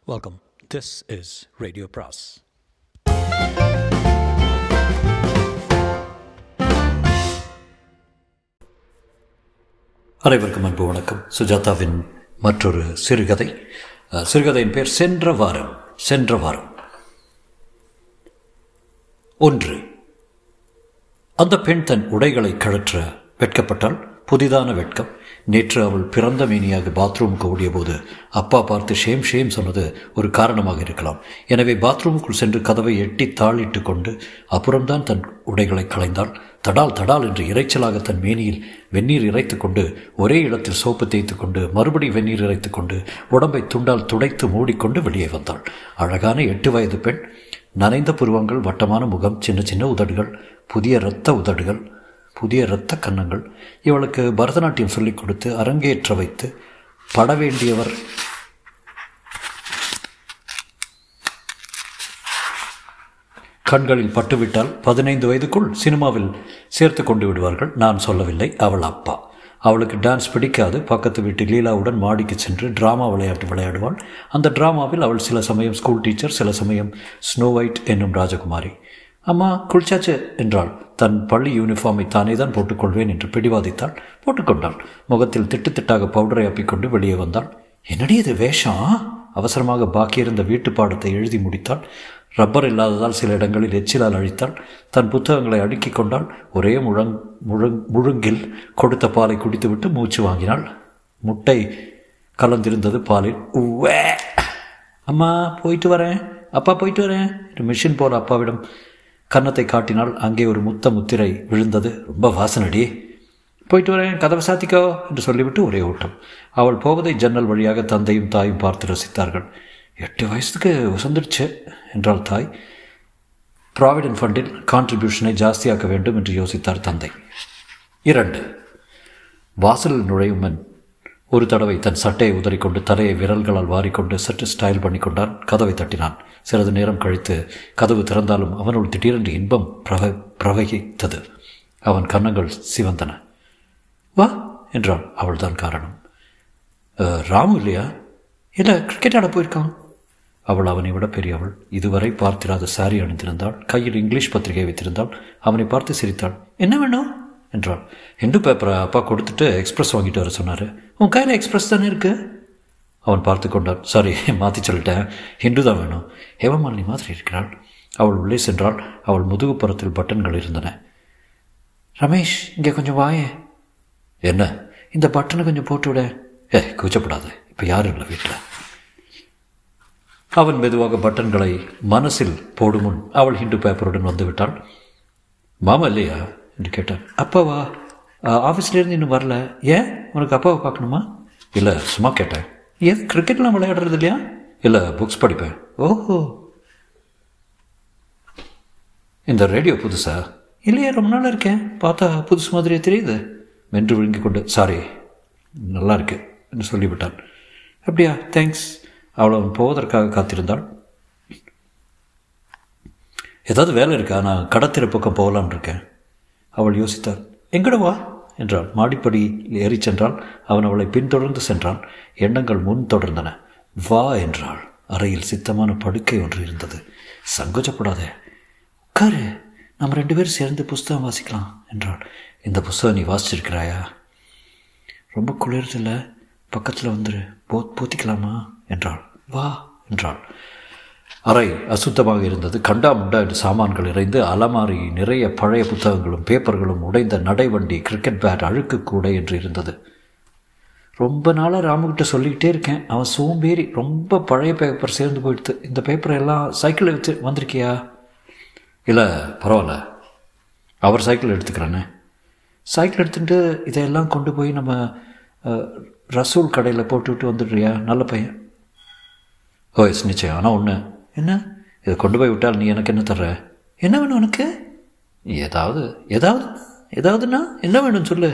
Welcome. This is Radio Pras. அனைவருக்கும் அன்பு வணக்கம் சுஜாதாவின் மற்றொரு சிறுகதை அஹ், சிறுகதையின் பேர் சென்ற வாரம் சென்ற வாரம் ஒன்று அந்த பெண் தன் உடைகளை கழற்ற வெட்கப்பட்டால் புதிதான வெட்கம் நேற்று அவள் பிறந்த மேனியாக பாத்ரூமுக்கு ஓடியபோது அப்பா பார்த்து ஷேம் ஷேம் சொன்னது ஒரு காரணமாக இருக்கலாம் எனவே பாத்ரூமுக்குள் சென்று கதவை எட்டி தாளிட்டு கொண்டு அப்புறம்தான் தன் உடைகளை களைந்தாள் தடால் தடால் என்று இறைச்சலாக தன் மேனியில் வெந்நீர் இறைத்து கொண்டு ஒரே இடத்தில் சோப்பு தேய்த்து கொண்டு மறுபடி வெந்நீர் இறைத்து கொண்டு உடம்பை துண்டால் துடைத்து மூடிக்கொண்டு வெளியே வந்தாள் அழகான எட்டு வயது பெண் நனைந்த புருவங்கள் வட்டமான முகம் சின்ன சின்ன உதடுகள் புதிய இரத்த உதடுகள் புதிய இரத்த கன்னங்கள் இவளுக்கு பரதநாட்டியம் சொல்லிக் கொடுத்து அரங்கேற்ற வைத்து பட வேண்டியவர் கண்களில் பட்டுவிட்டால் பதினைந்து வயதுக்குள் சினிமாவில் சேர்த்து கொண்டு விடுவார்கள் நான் சொல்லவில்லை அவள் அப்பா அவளுக்கு டான்ஸ் பிடிக்காது பக்கத்து வீட்டு லீலாவுடன் மாடிக்கு சென்று டிராமா விளையாட்டு விளையாடுவாள் அந்த டிராமாவில் அவள் சில சமயம் ஸ்கூல் டீச்சர் சில சமயம் ஸ்னோ ஒயிட் என்னும் ராஜகுமாரி அம்மா குளிச்சாச்சு என்றாள் தன் பள்ளி யூனிஃபார்மை தானே தான் போட்டுக்கொள்வேன் என்று பிடிவாதித்தாள் போட்டுக்கொண்டாள் முகத்தில் திட்டு திட்டாக பவுடரை அப்பிக்கொண்டு வெளியே வந்தாள் என்னடி இது வேஷம் அவசரமாக பாக்கியிருந்த வீட்டு பாடத்தை எழுதி முடித்தாள் ரப்பர் இல்லாததால் சில இடங்களில் எச்சிலால் அழித்தாள் தன் புத்தகங்களை அடுக்கிக் கொண்டாள் ஒரே முழங் முழங் முழுங்கில் கொடுத்த பாலை குடித்துவிட்டு மூச்சு வாங்கினாள் முட்டை கலந்திருந்தது பாலில் உவ்வே அம்மா போயிட்டு வரேன் அப்பா போயிட்டு வரேன் என்று மிஷின் போல அப்பாவிடம் கன்னத்தை காட்டினால் அங்கே ஒரு முத்த முத்திரை விழுந்தது ரொம்ப வாசனடி போயிட்டு வரேன் கதவை சாத்திக்கோ என்று சொல்லிவிட்டு ஒரே ஓட்டம் அவள் போவதை ஜன்னல் வழியாக தந்தையும் தாயும் பார்த்து ரசித்தார்கள் எட்டு வயசுக்கு வசந்துடுச்சு என்றாள் தாய் ப்ராவிடன்ட் ஃபண்டில் கான்ட்ரிபியூஷனை ஜாஸ்தியாக்க வேண்டும் என்று யோசித்தார் தந்தை இரண்டு வாசலில் நுழையும் முன் ஒரு தடவை தன் சட்டையை உதறிக்கொண்டு தலையை விரல்களால் வாரிக்கொண்டு சற்று ஸ்டைல் பண்ணி கொண்டான் கதவை தட்டினான் சிறிது நேரம் கழித்து கதவு திறந்தாலும் அவனுள் திடீரென்று இன்பம் பிரவ பிரவகித்தது அவன் கன்னங்கள் சிவந்தன வா என்றாள் அவள்தான் காரணம் "அஹ், ராமு இல்லையா இல்லை கிரிக்கெட் ஆட போயிருக்கான் அவள் அவனை விட பெரியவள் இதுவரை பார்த்திராத சாரி அணிந்திருந்தாள் கையில் இங்கிலீஷ் பத்திரிகை வைத்திருந்தாள் அவனை பார்த்து சிரித்தாள் என்ன வேணும் என்றாள் ஹிந்து பேப்பரை அப்பா கொடுத்துட்டு எக்ஸ்பிரஸ் வாங்கிட்டு வர சொன்னார் உன் கையில் எக்ஸ்பிரஸ் தானே இருக்கு அவன் பார்த்து கொண்டான் சாரி மாற்றி சொல்லிட்டேன் ஹிந்து தான் வேணும் ஹேமமாலினி மாதிரி இருக்கிறாள் அவள் உள்ளே சென்றாள் அவள் முதுகுப்புறத்தில் பட்டன்கள் இருந்தன ரமேஷ் இங்கே கொஞ்சம் வாயே என்ன இந்த பட்டனை கொஞ்சம் போட்டு விட ஏ கூச்சப்படாத இப்போ யாரும் இல்லை வீட்டில் அவன் மெதுவாக பட்டன்களை மனசில் போடும் முன் அவள் ஹிண்டு பேப்பருடன் வந்து விட்டாள் மாமா இல்லையா என்று கேட்டான் அப்பாவா ஆஃபீஸ்லேருந்து இன்னும் வரல ஏன் உனக்கு அப்பாவை பார்க்கணுமா இல்லை சும்மா கேட்டேன் ஏன் கிரிக்கெட்லாம் விளையாடுறது இல்லையா இல்லை புக்ஸ் படிப்பேன் ஓஹோ இந்த ரேடியோ புதுசா இல்லையே ரொம்ப நாளாக இருக்கேன் பார்த்தா புதுசு மாதிரியே தெரியுது மென்று விழுங்கி கொண்டு சாரி நல்லா இருக்கு என்று சொல்லிவிட்டான் அப்படியா தேங்க்ஸ் அவள் அவன் போவதற்காக காத்திருந்தாள் ஏதாவது வேலை இருக்கா நான் கடத்திர பக்கம் போகலான்னு இருக்கேன் அவள் யோசித்தாள் எங்கட வா என்றாள் மாடிப்படி ஏறி சென்றாள் அவன் அவளை பின்தொடர்ந்து சென்றான் எண்ணங்கள் முன் தொடர்ந்தன வா என்றாள் அறையில் சித்தமான படுக்கை ஒன்று இருந்தது சங்கோச்சப்படாதே உட்காரு நம்ம ரெண்டு பேரும் சேர்ந்து புஸ்தகம் வாசிக்கலாம் என்றாள் இந்த புஸ்தகம் நீ வாசிச்சிருக்கிறாயா ரொம்ப குளிர்தில்ல பக்கத்தில் வந்துரு போ போத்திக்கலாமா என்றாள் வா என்றாள் அறை அசுத்தமாக இருந்தது கண்டா முண்டா என்று சாமான்கள் இறைந்து அலமாரி நிறைய பழைய புத்தகங்களும் பேப்பர்களும் உடைந்த நடைவண்டி கிரிக்கெட் பேட் அழுக்கு கூடை என்று இருந்தது ரொம்ப நாளாக ராமுக்கிட்ட சொல்லிக்கிட்டே இருக்கேன் அவன் சோம்பேறி ரொம்ப பழைய பேப்பர் சேர்ந்து போயிடுது இந்த பேப்பரை எல்லாம் சைக்கிளில் வச்சு வந்திருக்கியா இல்லை பரவாயில்ல அவர் சைக்கிள் எடுத்துக்கிறானே சைக்கிள் எடுத்துட்டு இதையெல்லாம் கொண்டு போய் நம்ம அஹ், ரசூல் கடையில் போட்டுவிட்டு வந்துடுறியா நல்ல பையன் ஓ எஸ் நிச்சயம் ஆனால் ஒன்று என்ன இதை கொண்டு போய் விட்டால் நீ எனக்கு என்ன தர்ற என்ன வேணும் உனக்கு ஏதாவது ஏதாவது ஏதாவதுன்னா என்ன வேணும் சொல்லு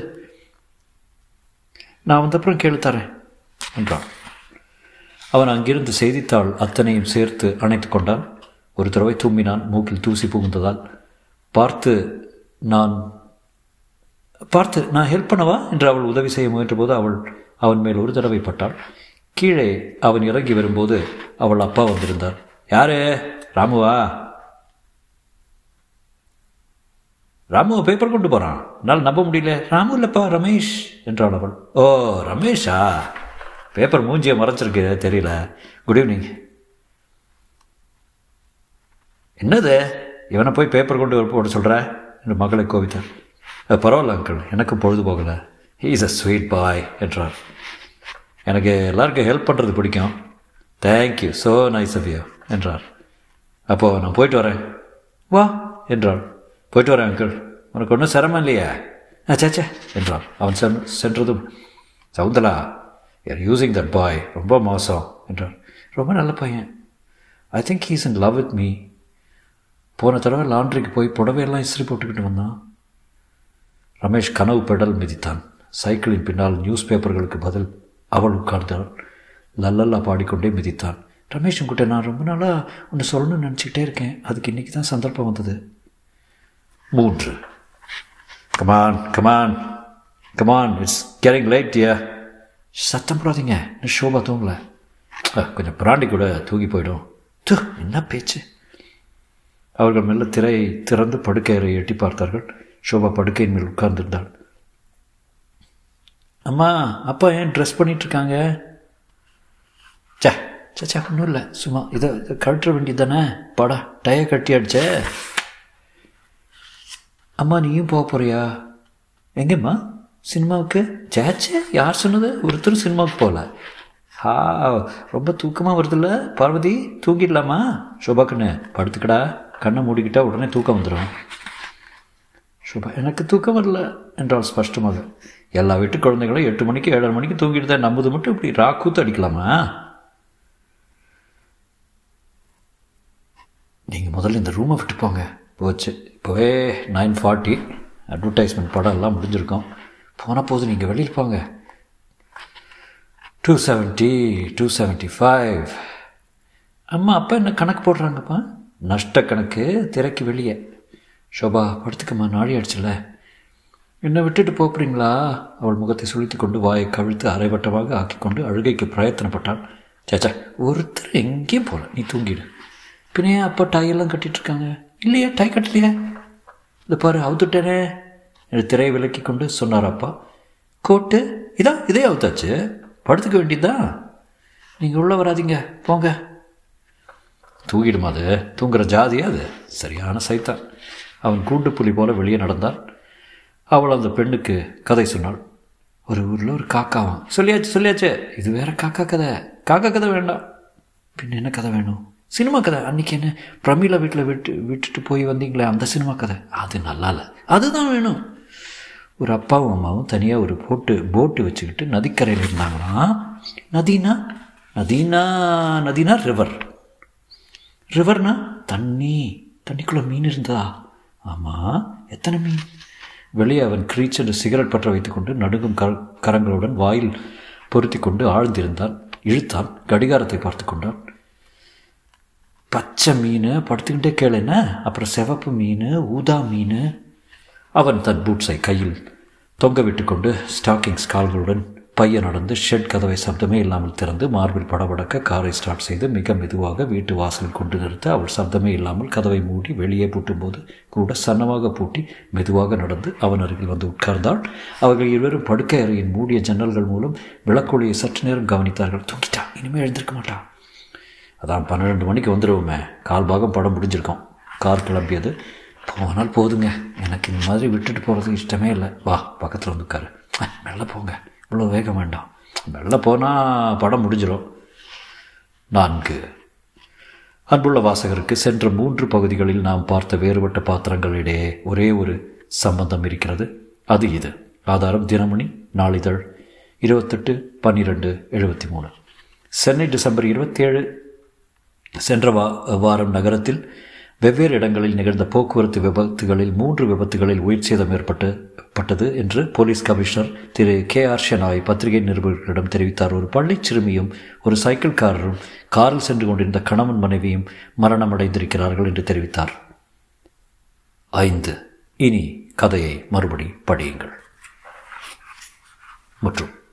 நான் வந்தப்புறம் கேளு தரேன் என்றான் அவன் அங்கிருந்து செய்தித்தாள் அத்தனையும் சேர்த்து அணைத்து கொண்டான் ஒரு தடவை தும்மினான் மூக்கில் தூசி புகுந்ததால் பார்த்து நான் பார்த்து நான் ஹெல்ப் பண்ணவா என்று அவள் உதவி செய்ய முயன்றபோது அவள் அவன் மேல் ஒரு தடவை பட்டாள் கீழே அவன் இறங்கி வரும்போது அவள் அப்பா வந்திருந்தார் யாரு ராமுவா ராமுவை பேப்பர் கொண்டு போகிறான் என்னால் நம்ப முடியல ராமு இல்லைப்பா ரமேஷ் என்றாள் அவள் ஓ ரமேஷா பேப்பர் மூஞ்சியை மறைச்சிருக்கு தெரியல குட் ஈவினிங் என்னது இவனை போய் பேப்பர் கொண்டு போட சொல்கிற என்று மகளை கோவித்தார் "அஹ், பரவாயில்ல அங்கிள் எனக்கும் பொழுது போகலை இஸ் அ ஸ்வீட் பாய் என்றார் எனக்கு எல்லாருக்கும் ஹெல்ப் பண்ணுறது பிடிக்கும் thank you so nice of you என்றார் அப்போது நான் போயிட்டு வரேன் வா என்றாள் போயிட்டு வரேன் அங்கிள் உனக்கு ஒன்றும் சிரமம் இல்லையே அச்சாச்சா என்றான் அவன் சென் சென்றதும் சவுந்தலா யார் யூஸிங் தட் பாய் ரொம்ப மோசம் என்றார் ரொம்ப நல்ல பையன் I think he's in love with me போன தடவை லாண்ட்ரிக்கு போய் புடவையெல்லாம் இஸ்திரி போட்டுக்கிட்டு வந்தான் ரமேஷ் கனவு பெடல் மிதித்தான் சைக்கிளின் பின்னால் நியூஸ் பேப்பர்களுக்கு பதில் அவள் உட்கார்ந்தாள் லல்லல்லா பாடிக்கொண்டே மிதித்தான் ரமேஷ் உங்ககிட்ட நான் ரொம்ப நாளாக ஒன்று சொல்லணும்னு நினச்சிக்கிட்டே இருக்கேன் அதுக்கு இன்றைக்கி தான் சந்தர்ப்பம் வந்தது மூன்று come on come on come on it's getting late யா சத்தம் போடாதீங்க இன்னும் ஷோபா தூங்கல அஹ், கொஞ்சம் பிராண்டி கூட தூங்கி போயிடும் து என்ன பேச்சு அவர்கள் மெல்ல திரையை திறந்து படுக்கையறை எட்டி பார்த்தார்கள் ஷோபா படுக்கையின் மேல் உட்கார்ந்திருந்தாள் அம்மா அப்பா ஏன் ட்ரெஸ் பண்ணிகிட்ருக்காங்க சே சே சே ஒன்றும் இல்லை சும்மா இதை இதை கழட்ட வேண்டியது தானே பாடா டய கட்டி அடிச்சே அம்மா நீயும் போக போறியா எங்கேம்மா சினிமாவுக்கு சேச்சே யார் சொன்னது ஒருத்தரும் சினிமாவுக்கு போகல ஹா ரொம்ப தூக்கமாக வருதுல்ல பார்வதி தூங்கிடலாமா சோபாக்கண்ணு படுத்துக்கடா கண்ணை மூடிக்கிட்டா உடனே தூக்கம் வந்துடும் சுபா எனக்கு தூக்கம் வரல என்றால் ஸ்பஷ்டமாக எல்லா வீட்டு குழந்தைகளும் எட்டு மணிக்கு ஏழரை மணிக்கு தூங்கிட்டு தான் நம்புது மட்டும் இப்படி ரா கூத்து அடிக்கலாமா நீங்கள் முதல்ல இந்த ரூமை விட்டு போங்க போச்சு இப்போவே நைன் ஃபார்ட்டி அட்வர்டைஸ்மெண்ட் படம் எல்லாம் முடிஞ்சிருக்கோம் போனால் போது நீங்கள் வெளியில் போங்க two seventy two seventy five அம்மா அப்பா என்ன கணக்கு போடுறாங்கப்பா நஷ்ட கணக்கு திரைக்கு வெளியே ஷோபா படுத்துக்கம்மா நாடி அடிச்சில்ல என்னை விட்டுட்டு போகிறீங்களா அவள் முகத்தை சுழித்து கொண்டு வாயை கவிழ்த்து அரைவட்டமாக ஆக்கிக்கொண்டு அழுகைக்கு பிரயத்தனப்பட்டாள் சேச்சா ஒருத்தர் எங்கேயும் போகல நீ தூங்கிடு பின்னே அப்பா டையெல்லாம் கட்டிட்டு இருக்காங்க இல்லையா டை கட்டலையா இந்த பாரு அவுத்துட்டேனே என்று திரையை விலக்கி கொண்டு சொன்னார் அப்பா கோட்டு இதா இதே அவுத்தாச்சு படுத்துக்க வேண்டியதா நீங்கள் உள்ளே வராதீங்க போங்க தூங்கிடுமா அது தூங்குற ஜாதியா அது சரியான சைத்தான் அவன் கூண்டு புலி போல வெளியே நடந்தான் அவள் அந்த பெண்ணுக்கு கதை சொன்னாள் ஒரு ஊரில் ஒரு காக்காவான் சொல்லியாச்சு சொல்லியாச்சு இது வேற காக்கா கதை காக்கா கதை வேண்டாம் பின்ன என்ன கதை வேணும் சினிமா கதை அன்றைக்கி என்ன பிரமீளா வீட்டில் விட்டு விட்டுட்டு போய் வந்தீங்களே அந்த சினிமா கதை அது நல்லா இல்லை அதுதான் வேணும் ஒரு அப்பாவும் அம்மாவும் தனியாக ஒரு போட்டு போட்டு வச்சுக்கிட்டு நதிக்கரையில் இருந்தாங்களாம் நதினா நதினா நதினா ரிவர் ரிவர்னா தண்ணி தண்ணிக்குள்ளே மீன் இருந்தா ஆமாம் எத்தனை மீன் வெளியே அவன் கிரீச் என்று சிகரெட் பற்ற வைத்துக்கொண்டு நடுங்கும் கர கரங்களுடன் வாயில் பொருத்தி கொண்டு ஆழ்ந்திருந்தான் இழுத்தான் கடிகாரத்தை பார்த்து கொண்டான் பச்சை மீன் படுத்துக்கிட்டே கேளு என்ன அப்புறம் சிவப்பு மீன் ஊதா மீன் அவன் தன் பூட்ஸை கையில் தொங்க விட்டுக்கொண்டு ஸ்டாக்கிங்ஸ் கால்களுடன் பையன் நடந்து ஷெட் கதவை சப்தமே இல்லாமல் திறந்து மார்பில் படபடக்க காரை ஸ்டார்ட் செய்து மிக மெதுவாக வீட்டு வாசலில் கொண்டு நிறுத்த அவள் சப்தமே இல்லாமல் கதவை மூடி வெளியே பூட்டும்போது கூட சன்னமாக பூட்டி மெதுவாக நடந்து அவன் அருகில் வந்து உட்கார்ந்தாள் அவர்கள் இருவரும் படுக்கை அறையின் மூடிய ஜன்னல்கள் மூலம் விளக்கொளியை சற்று நேரம் கவனித்தார்கள் தூங்கிட்டா இனிமேல் எழுந்திருக்க மாட்டா அதான் பன்னிரெண்டு மணிக்கு வந்துடுவோமே கால் பாகம் படம் முடிஞ்சிருக்கோம் கார் கிளம்பியது போனால் போதுங்க எனக்கு இந்த மாதிரி விட்டுட்டு போகிறது இஷ்டமே இல்லை வா பக்கத்தில் வந்து உட்காரு அஹ், மெல்ல போங்க இவ்வளோ வேகம் வேண்டாம் மெல்ல போனால் படம் முடிஞ்சிடும் நான்கு அன்புள்ள வாசகருக்கு சென்ற மூன்று பகுதிகளில் நாம் பார்த்த வேறுபட்ட பாத்திரங்களிடையே ஒரே ஒரு சம்பந்தம் இருக்கிறது அது இது ஆதாரம் தினமணி நாளிதழ் இருபத்தெட்டு பன்னிரெண்டு எழுபத்தி மூணு சென்னை டிசம்பர் இருபத்தேழு சென்ற வா வாரம் நகரத்தில் வெவ்வேறு இடங்களில் நிகழ்ந்த போக்குவரத்து விபத்துகளில் மூன்று விபத்துகளில் உயிர் சேதம் ஏற்பட்டு பட்டது என்று போலீஸ் கமிஷனர் திரு கே ஆர் ஷெனாய் பத்திரிகை நிருபர்களிடம் தெரிவித்தார் ஒரு பள்ளிச் சிறுமியும் ஒரு சைக்கிள்காரரும் காரில் சென்று கொண்டிருந்த கணவன் மனைவியும் மரணமடைந்திருக்கிறார்கள் என்று தெரிவித்தார் ஐந்து இனி கதையை மறுபடி படியுங்கள் மற்றும்